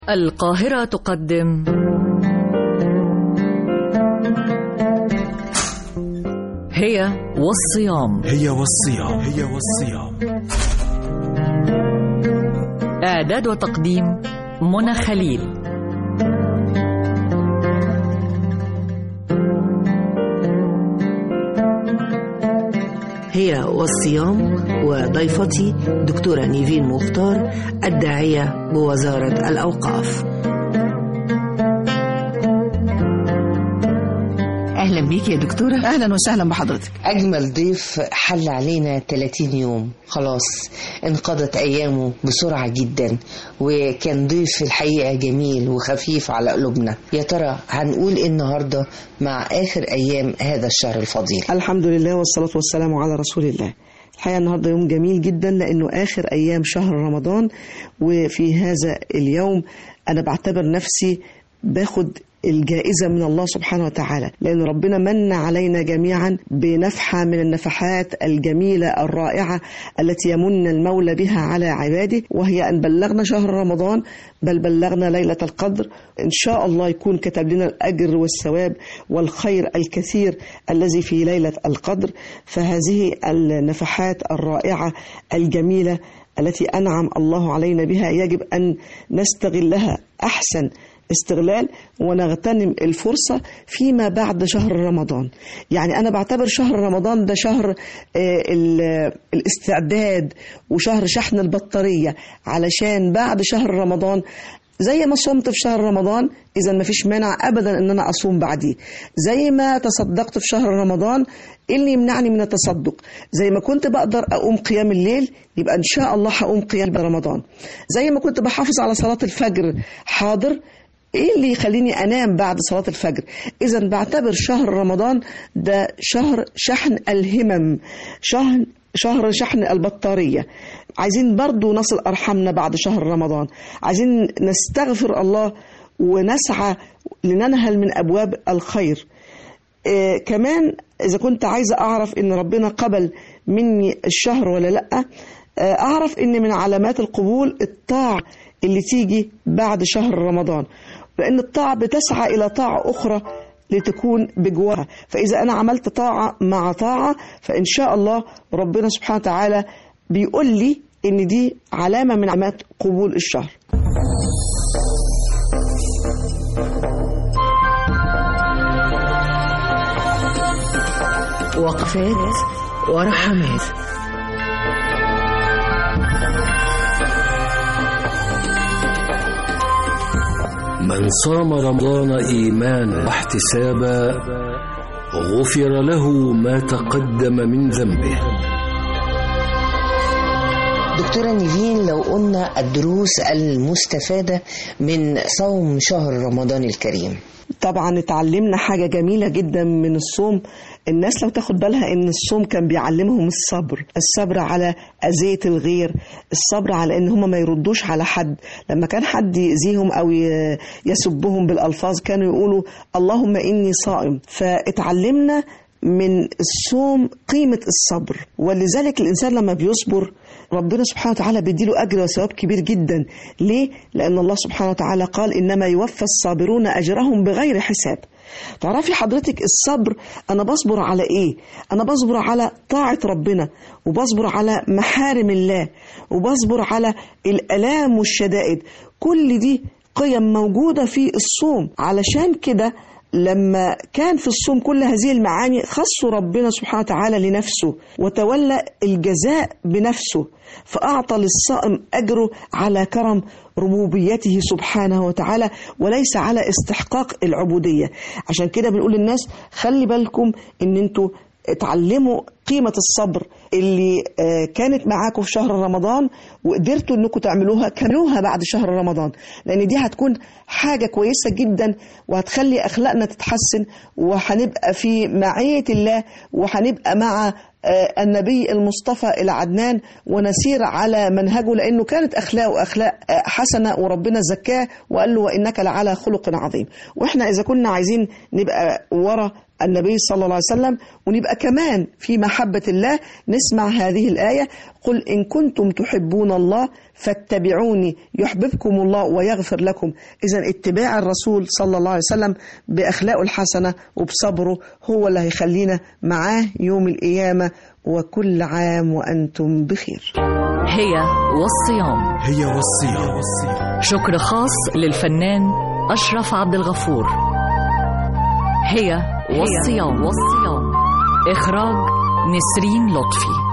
القاهرة تقدم هي والصيام هي والصيام هي والصيام إعداد وتقديم منى خليل هي والصيام وضيفتي دكتورة نيفين مختار الداعية بوزارة الأوقاف أهلا بيك يا دكتورة اهلا وسهلا بحضرتك أجمل ضيف حل علينا 30 يوم خلاص انقضت أيامه بسرعة جدا وكان ضيف الحقيقة جميل وخفيف على قلوبنا يا ترى هنقول إيه النهاردة مع آخر أيام هذا الشهر الفضيل الحمد لله والصلاة والسلام على رسول الله الحقيقة النهاردة يوم جميل جدا لأنه آخر أيام شهر رمضان وفي هذا اليوم أنا بعتبر نفسي باخد الجائزة من الله سبحانه وتعالى لأن ربنا من علينا جميعا بنفحة من النفحات الجميلة الرائعة التي يمن المولى بها على عباده وهي أن بلغنا شهر رمضان بل بلغنا ليلة القدر إن شاء الله يكون كتب لنا الأجر والثواب والخير الكثير الذي في ليلة القدر فهذه النفحات الرائعة الجميلة التي أنعم الله علينا بها يجب أن نستغلها أحسن استغلال ونغتنم الفرصة فيما بعد شهر رمضان يعني أنا بعتبر شهر رمضان ده شهر الاستعداد وشهر شحن البطارية علشان بعد شهر رمضان زي ما صمت في شهر رمضان اذا ما فيش مانع ابدا ان انا اصوم بعديه زي ما تصدقت في شهر رمضان ايه اللي يمنعني من التصدق زي ما كنت بقدر اقوم قيام الليل يبقى ان شاء الله هقوم قيام رمضان زي ما كنت بحافظ على صلاه الفجر حاضر ايه اللي يخليني انام بعد صلاه الفجر اذا بعتبر شهر رمضان ده شهر شحن الهمم شهر شهر شحن البطارية عايزين برضو نصل أرحامنا بعد شهر رمضان عايزين نستغفر الله ونسعى لننهل من أبواب الخير إيه كمان إذا كنت عايزة أعرف إن ربنا قبل مني الشهر ولا لأ أعرف إن من علامات القبول الطاعة اللي تيجي بعد شهر رمضان لأن الطاعة بتسعى إلى طاعة أخرى لتكون بجوارها فإذا أنا عملت طاعة مع طاعة فإن شاء الله ربنا سبحانه وتعالى بيقول لي إن دي علامة من علامات قبول الشهر وقفات ورحمات من صام رمضان ايمانا واحتسابا غفر له ما تقدم من ذنبه دكتورة نيفين لو قلنا الدروس المستفادة من صوم شهر رمضان الكريم طبعا اتعلمنا حاجة جميلة جدا من الصوم الناس لو تاخد بالها ان الصوم كان بيعلمهم الصبر الصبر على اذية الغير الصبر على ان هم ما يردوش على حد لما كان حد يأذيهم او يسبهم بالالفاظ كانوا يقولوا اللهم اني صائم فاتعلمنا من الصوم قيمة الصبر ولذلك الإنسان لما بيصبر ربنا سبحانه وتعالى بيديله أجر وثواب كبير جدا ليه؟ لأن الله سبحانه وتعالى قال إنما يوفى الصابرون أجرهم بغير حساب تعرفي حضرتك الصبر أنا بصبر على إيه؟ أنا بصبر على طاعة ربنا وبصبر على محارم الله وبصبر على الآلام والشدائد كل دي قيم موجودة في الصوم علشان كده لما كان في الصوم كل هذه المعاني خص ربنا سبحانه وتعالى لنفسه وتولى الجزاء بنفسه فأعطى للصائم أجره على كرم ربوبيته سبحانه وتعالى وليس على استحقاق العبودية عشان كده بنقول للناس خلي بالكم ان انتوا اتعلموا قيمة الصبر اللي كانت معاكم في شهر رمضان وقدرتوا انكم تعملوها كملوها بعد شهر رمضان لان دي هتكون حاجة كويسة جدا وهتخلي اخلاقنا تتحسن وهنبقى في معية الله وهنبقى مع النبي المصطفى العدنان ونسير على منهجه لانه كانت اخلاقه اخلاق حسنه وربنا زكاه وقال له وانك لعلى خلق عظيم واحنا اذا كنا عايزين نبقى ورا النبي صلى الله عليه وسلم ونبقى كمان في محبة الله نسمع هذه الآية قل إن كنتم تحبون الله فاتبعوني يحببكم الله ويغفر لكم إذا اتباع الرسول صلى الله عليه وسلم بأخلاقه الحسنة وبصبره هو اللي هيخلينا معاه يوم القيامة وكل عام وأنتم بخير هي والصيام هي والصيام شكر خاص للفنان أشرف عبد الغفور هي والصيام والصيام إخراج نسرين لطفي